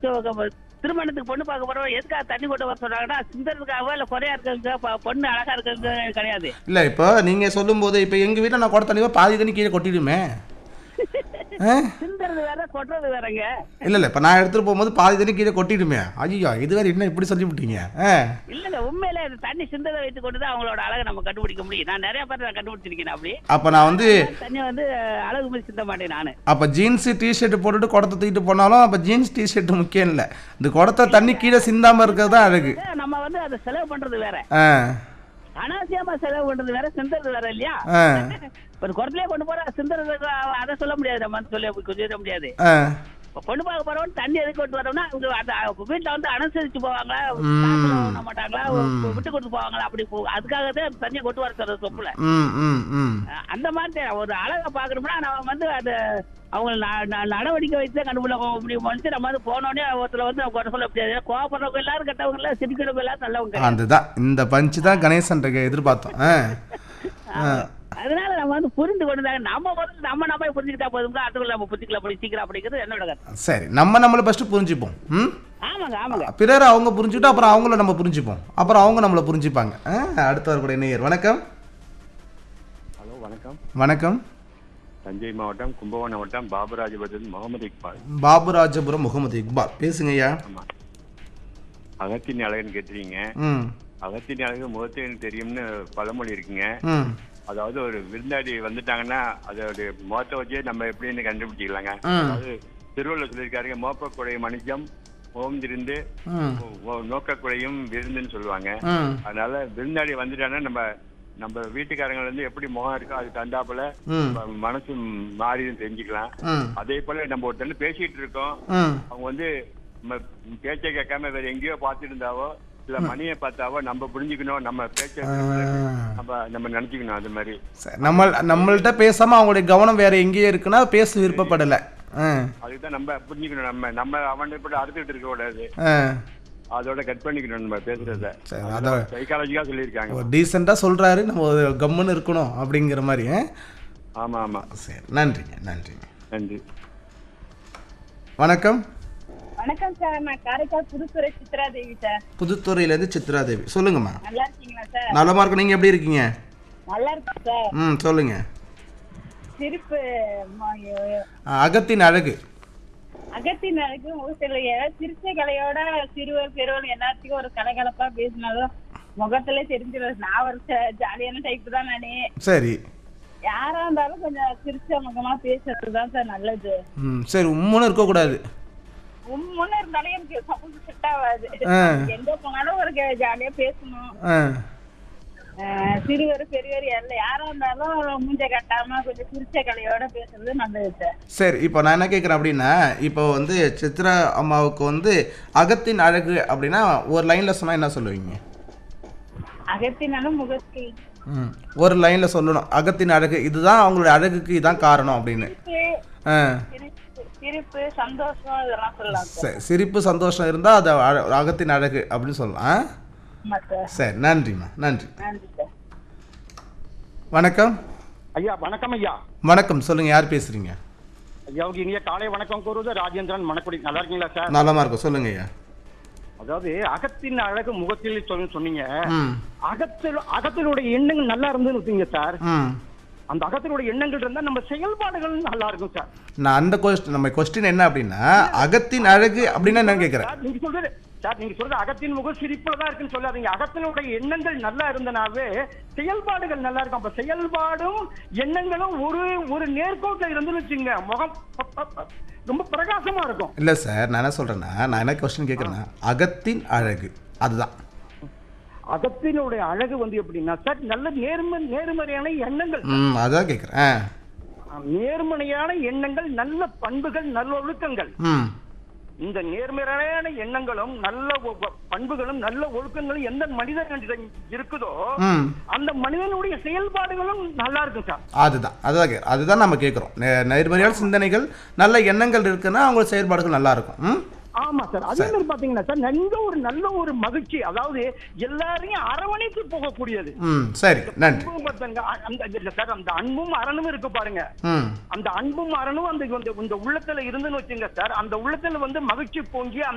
கு- திருமணத்துக்கு பொண்ணு பார்க்க போறோம் எதுக்காக தண்ணி கொண்டு வர சொல்றாங்கன்னா சிந்தறதுக்காக இல்ல குறையா இருக்குங்க ப- பொண்ணு அழகா இருக்குங்க கிடையாது இல்லை இப்போ நீங்கள் சொல்லும்போது இப்போ எங்கள் வீட்டில் நான் குடம் தண்ணி பாதி தண்ணி கீழே கொட்டிடுமே ஆ சிந்தறது வேற கொட்டுறது வேறங்க இல்லை இல்லை இப்போ நான் எடுத்துகிட்டு போகும்போது பாதி தண்ணி கீழே கொட்டிடுமே ஐயோ இது வேறு என்ன இப்படி சொல்லி விட்டீங்க ஆ இல்லங்க உண்மையிலே இது தண்ணி சிந்ததை வைத்து கொண்டு தான் அவங்களோட அழகை நம்ம கண்டுபிடிக்க முடியும் நான் நிறைய பேர் நான் கண்டுபிடிச்சிருக்கேன் அப்படி அப்போ நான் வந்து தண்ணி வந்து அழகு மாதிரி சிந்த மாட்டேன் நானு அப்போ ஜீன்ஸு டிஷர்ட் போட்டுட்டு குடத்தை தூக்கிட்டு போனாலும் அப்போ ஜீன்ஸ் டிஷர்ட் முக்கியம் இல்லை இந்த குடத்தை தண்ணி கீழே சிந்தாமல் இருக்கிறது தான் அழகு நம்ம வந்து அதை செலவு பண்றது வேற ஆ அனாவசியமா செலவு பண்றது வேற சிந்தறது வேற இல்லையா ஆ ஒரு குடத்திலே கொண்டு போற சிந்தறது அதை சொல்ல முடியாது நம்ம வந்து சொல்ல சொல்லிட முடியாது ஆ இப்ப பொண்ணு பார்க்க போறோம் தண்ணி எதுக்கு கொண்டு வரோம்னா அவங்க அந்த வீட்டுல வந்து அனுசரிச்சு போவாங்களா ம். காசு பண்ண மாட்டாங்களா விட்டு கொடுத்து போவாங்களா அப்படி போ- அதுக்காக தான் தண்ணியை கொண்டு வர சொல்றது சொப்புல ம் ம் ம் அஹ் அந்த மாதிரி தான் ஒரு அழகை பாக்கணும்னா நம்ம வந்து அது அவங்க ந- ந- நடவடிக்கை வைத்து கண்டுபிடிக்க முடியும் வந்து நம்ம வந்து போனோடனே ஒருத்தர் வந்து நம்ம குறை சொல்ல முடியாது கோவப்படுறவங்க எல்லாரும் கெட்டவங்க இல்ல சிரிக்கிறவங்க எல்லாரும் நல்லவங்க கிடையாது. அதுதான் இந்த பஞ்சு தான் கணேசன் எதிர்பார்த்தோம் ஆ ஆ அதனால நம்ம வந்து புரிந்து கொண்டுதாங்க நம்ம வந்து நம்ம நம்ம புரிஞ்சுக்கிட்டா போதுங்க அதுக்குள்ள நம்ம புரிஞ்சுக்கலாம் அப்படி சீக்கிரம் அப்படிங்கிறது என்னோட கருத்து சரி நம்ம நம்மளை ஃபஸ்ட்டு புரிஞ்சுப்போம் ம் ஆமாங்க ஆமாங்க பிறர் அவங்க புரிஞ்சுக்கிட்டு அப்புறம் அவங்கள நம்ம புரிஞ்சுப்போம் அப்புறம் அவங்க நம்மளை புரிஞ்சுப்பாங்க ஆ அடுத்த வரக்கூடிய நேயர் வணக்கம் ஹலோ வணக்கம் வணக்கம் தஞ்சை மாவட்டம் கும்பகோணம் மாவட்டம் பாபராஜபுரத்தில் முகமது இக்பால் பாபுராஜபுரம் முகமது இக்பால் பேசுங்க ஐயா ஆமா அகத்தின் அழகுன்னு கேட்டுறீங்க ம் அகத்தின் அழகு முகத்தை எனக்கு தெரியும்னு பழமொழி இருக்குங்க ம் அதாவது ஒரு விருந்தாடி வந்துட்டாங்கன்னா அதோட முகத்தை வச்சே நம்ம எப்படின்னு கண்டுபிடிச்சிக்கலாங்க ம். அதாவது திருவள்ளுவர் சொல்லியிருக்காருங்க மோப்பக்குடைய மனுஷம் ஓம்திருந்து ம் நோக்கக்குறையும் விருந்துன்னு சொல்லுவாங்க ம் அதனால விருந்தாடி வந்துட்டாங்கன்னா நம்ம நம்ம வீட்டுக்காரங்க வந்து எப்படி முகம் இருக்கோ அது தந்தாப்புல ம் நம்ம மனசு மாறின்னு தெரிஞ்சுக்கலாம் ம் அதே போல நம்ம ஒருத்தர் பேசிட்டு இருக்கோம் ம் அவங்க வந்து நம்ம பேச்சை கேட்காம வேற எங்கேயோ பார்த்துட்டு இருந்தாவோ இல்ல மணியை பார்த்தாவோ நம்ம புரிஞ்சுக்கணும் நம்ம பேச்ச நம்ம நம்ம நினைச்சுக்கணும் அது மாதிரி சரி, நம்ம நம்மள்ட்ட பேசாம அவங்களுடைய கவனம் வேற எங்கேயோ இருக்குன்னா பேச விருப்பப்படலை ஆ அதுதான் நம்ம புரிஞ்சுக்கணும் நம்ம நம்ம அவனை இப்படி அறுத்துட்டு இருக்க கூடாது ஆ அதோட கட் பண்ணிக்கணும் நம்ம பேசுறத சரி அதை சைக்காலஜிக்கா சொல்லியிருக்காங்க டீசெண்டாக சொல்கிறாரு நம்ம ஒரு கம்முன்னு இருக்கணும் அப்படிங்கிற மாதிரி ஆ? ஆமா ஆமா சரி நன்றிங்க நன்றிங்க நன்றி வணக்கம் வணக்கம் சார் நான் காரைக்கால் புதுத்துறை சித்ரா தேவி சார் புதுத்துறையிலேருந்து சித்ரா தேவி சொல்லுங்கம்மா நல்லா இருக்கீங்களா சார் நலமா இருக்கு நீங்கள் எப்படி இருக்கீங்க நல்லா இருக்கேன் சார் ம் சொல்லுங்க சிரிப்பு ம- அகத்தின் அழகு அகத்தின் அழகு முகத்திலேயே சிரிச்ச கலையோட சிறுவர் பெருவர் எல்லாத்துக்கும் ஒரு கலகலப்பா பேசினாலும் முகத்திலே தெரிஞ்சிடும் நான் ஒரு ஜ- ஜாலியான டைப் தான் நானே சரி யாரா இருந்தாலும் கொஞ்சம் சிரிச்ச முகமா பேசுறது தான் சார் நல்லது ம் சரி உம்முன்னு இருக்கக்கூடாது உண்மைன்னு இருந்தாலும் எனக்கு சவுண்ட் செட் ஆகாது ஆ. எங்க போனாலும் ஒரு க- ஜாலியா பேசணும் ஆ ஆஹ் சிறுவர் பெரியவர் எல்லாம் யாரா இருந்தாலும் மூஞ்ச கட்டாம கொஞ்சம் சிரிச்ச கலையோட பேசுறது நல்லது சார் சரி இப்போ நான் என்ன கேட்குறேன் அப்படின்னா இப்போ வந்து சித்ரா அம்மாவுக்கு வந்து அகத்தின் அழகு அப்படின்னா ஒரு லைனில் சொன்னால் என்ன சொல்லுவீங்க அகத்தினாலும் முகத்தில் ம் ஒரு லைனில் சொல்லணும் அகத்தின் அழகு இதுதான் அவங்களுடைய அழகுக்கு இதுதான் காரணம் அப்படின்னு ஆ சிரிப்பு சிரிப்பு சந்தோஷம் இதெல்லாம் சொல்லலாம் சார் சரி சிரிப்பு சந்தோஷம் இருந்தால் அது அழ- அகத்தின் அழகு அப்படின்னு சொல்லலாம் ஆ? ஆமா சார் சரி நன்றிம்மா நன்றி நன்றி சார் வணக்கம் ஐயா வணக்கம் ஐயா வணக்கம் சொல்லுங்கள் யார் பேசுகிறீங்க ஐயாவுக்கு இனிய காலை வணக்கம் கூறுவது ராஜேந்திரன் மணக்குடி நல்லா இருக்கீங்களா சார் நலமா இருக்கும் சொல்லுங்க ஐயா அதாவது அகத்தின் அழகு முகத்தில் சொல்லி சொன்னீங்க ம் அகத்தில் அகத்தினுடைய எண்ணங்கள் நல்லா இருந்துன்னு வச்சுங்க சார் ம் அந்த அகத்தினுடைய எண்ணங்கள் இருந்தா நம்ம செயல்பாடுகள் நல்லா இருக்கும் சார் நான் அந்த கொஸ்டின் நம்ம கொஸ்டின் என்ன அப்படின்னா அகத்தின் அழகு அப்படின்னா என்ன கேட்குறேன் சார் நீங்க சொல்றது சார் நீங்க சொல்றது அகத்தின் முகம் சிரிப்புல தான் இருக்குன்னு சொல்லாதீங்க அகத்தினுடைய எண்ணங்கள் நல்லா இருந்தனாவே செயல்பாடுகள் நல்லா இருக்கும் அப்ப செயல்பாடும் எண்ணங்களும் ஒரு ஒரு நேர்கோட்டில் இருந்துன்னு வச்சுங்க முகம் ப- ப- ப- ரொம்ப பிரகாசமா இருக்கும் இல்லை சார் நான் என்ன சொல்கிறேன்னா நான் என்ன கொஸ்டின் கேட்குறேன்னா அகத்தின் அழகு அதுதான் அகத்தினுடைய அழகு வந்து எப்படின்னா சார் நல்ல நேர்ம நேர்மறையான எண்ணங்கள் ம் அதான் கேட்குறேன் நேர்மறையான எண்ணங்கள் நல்ல பண்புகள் நல்ல ஒழுக்கங்கள் ம் இந்த நேர்மறையான எண்ணங்களும் நல்ல ஒ- ஒ- பண்புகளும் நல்ல ஒழுக்கங்களும் எந்த மனிதனிடம் இருக்குதோ ம் அந்த மனிதனுடைய செயல்பாடுகளும் நல்லா இருக்கும் சார் அதுதான் அதுதான் கே- அதுதான் நம்ம கேட்குறோம் நேர்மறையான சிந்தனைகள் நல்ல எண்ணங்கள் இருக்குன்னா அவங்க செயல்பாடுகள் நல்லா இருக்கும் ம் ஆமா சார் அதே மாதிரி பாத்தீங்கன்னா சார் நல்ல ஒரு நல்ல ஒரு மகிழ்ச்சி அதாவது எல்லாரையும் அரவணைத்து போகக்கூடியது ம் சரி நன்றி அன்பும் பாத்தீங்க, அ- அந்த இல்ல சார் அந்த அன்பும் அரணும் இருக்கு பாருங்க ம் அந்த அன்பும் அரணும் அந்த இந்த- இந்த உள்ளத்துல இருந்துன்னு வச்சுங்க சார் அந்த உள்ளத்துல வந்து மகிழ்ச்சி பொங்கி அந்த